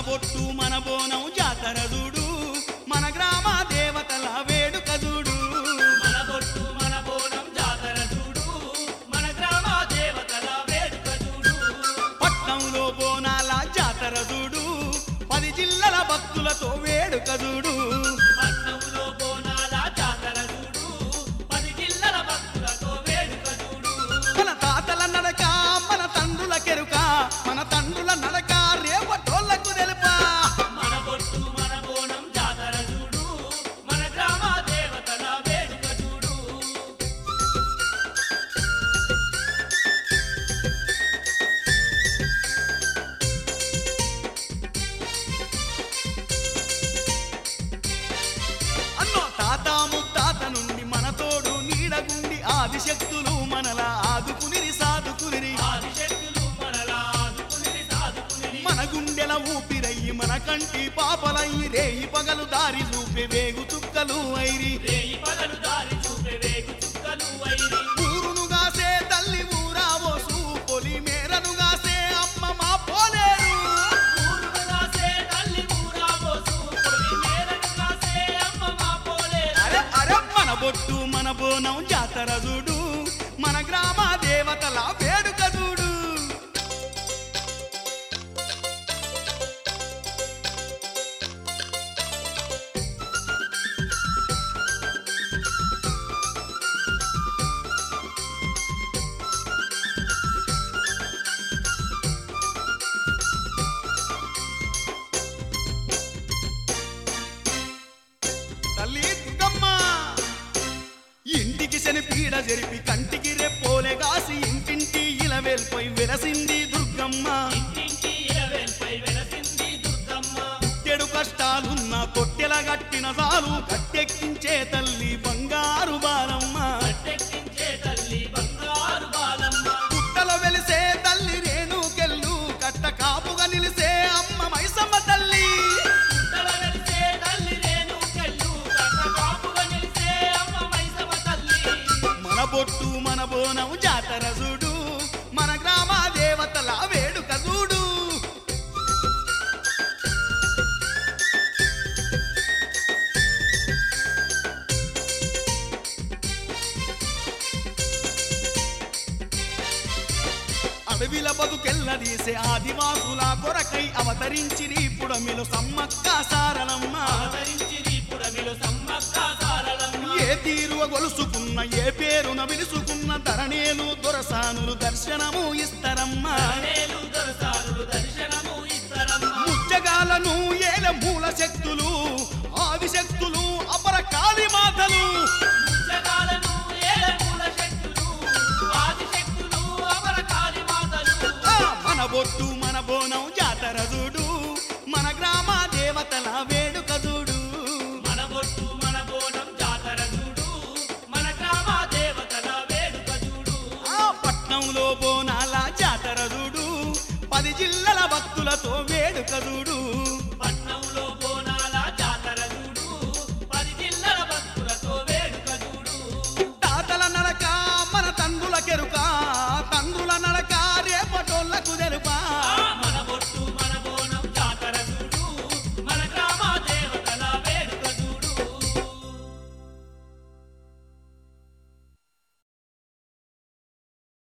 బొట్టు మన బోనం జాతర చూడు మన గ్రామ దేవతల వేడుక చూడు మన బొట్టు మన బోనం జాతర చూడు మన గ్రామ దేవతల వేడుక చూడు పట్నంలో బోనాల జాతర చూడు పది జిల్లల భక్తులతో వేడుక చూడు పట్నంలో బోనాల జాతర చూడు పది జిల్లల భక్తులతో వేడుక చూడు మన తాతల నడక మన తండ్రుల కెరుక మన తండ్రుల నడక రేపటోళ్లకు తెలుపా మన బొట్టు మన బోనం జాతర చూడు మన గ్రామ దేవతల వేడుక చూడు అన్నో తాత ముత్తాత నుండి మన తోడు నీడగుండి ఆదిశక్తులు మనలా ఆదుకునిరి సాదుకునిరి ఆదిశక్తులు మనలా ఆదుకునిరి సాదుకునిరి మన గుండెల ఊపిరయ్యి మన కంటి పాపలయ్యి రేయి పగలు దారి చూపే వేగు చుక్కలు ఐరి రేయి పగలు దారి చూపే వేగు చుక్కలు వైరి ఊరును గాసే తల్లి ఊరావోసు పొలి మేరను గాసే అమ్మ మా పోలేరు ఊరును కాసే తల్లి ఊరాబోసు పొలి మేరకు కాసే అమ్మ మా పోలేరు అరే అరే మన బొట్టు మన బోనం జాతర చూడు మన గ్రామ దేవతల వేడుక చూడు తల్లి దుర్గమ్మ ఇంటికి శని పీడ జరిపి కంటికి రెప్పోలే కాసి ఇంటింటి ఇలవేల్పై వెలసింది దుర్గమ్మ ఇంటింటి ఇలవేల్పై వెలసింది దుర్గమ్మ చెడు కష్టాలున్న తొట్టెల గట్టిన సాలు కట్టెక్కించే తల్లి బంగారు బాలమ్మ కట్టెక్కించే తల్లి బంగారు బాలమ్మ పుట్టలో వెలిసే తల్లి రేణుకెళ్ళు కట్ట కాపుగా నిలిసే అమ్మ మైసమ్మ తల్లి పుట్టల వెలిసే తల్లి రేణుకెళ్ళు కట్ట కాపుగా నిలిసే అమ్మ మైసమ్మ తల్లి మన బొట్టు మన బోనం జాతర చూడు మన గ్రామ దేవతల వేడుక చూడు అడవిల బతుకెల్లదీసే ఆదివాసుల కొరకై అవతరించిరి పుడమిలో సమ్మక్క సారలమ్మ అవతరించిరి పురమిలో సమ్మక్క సారలమ్మ ఏ తీరువ గొలుసుకున్న ఏ పేరున విలుసుకున్న ధరణేలు దొరసానులు దర్శనము ఇస్తరమ్మా అనేలు దొరసారులు దర్శనము ఇస్తరమ్మ ముచ్చగాలను ఏల మూల శక్తులు ఆదిశక్తులు అపర కాళీ మాతలు జగాలను ఏలమూల శక్తులు ఆదిశక్తులు అమర కాళీ మాతలు ఆ, మన బొట్టు మన బోనం జాతర చూడు మన గ్రామ దేవతల వేడుక చూడు మన బొట్టు మన బోనం జాతర చూడు మన గ్రామ దేవతల వేడుక చూడు ఆ పట్నంలో బోనాల జాతర చూడు పది జిల్లల భక్తులతో వేడుక చూడు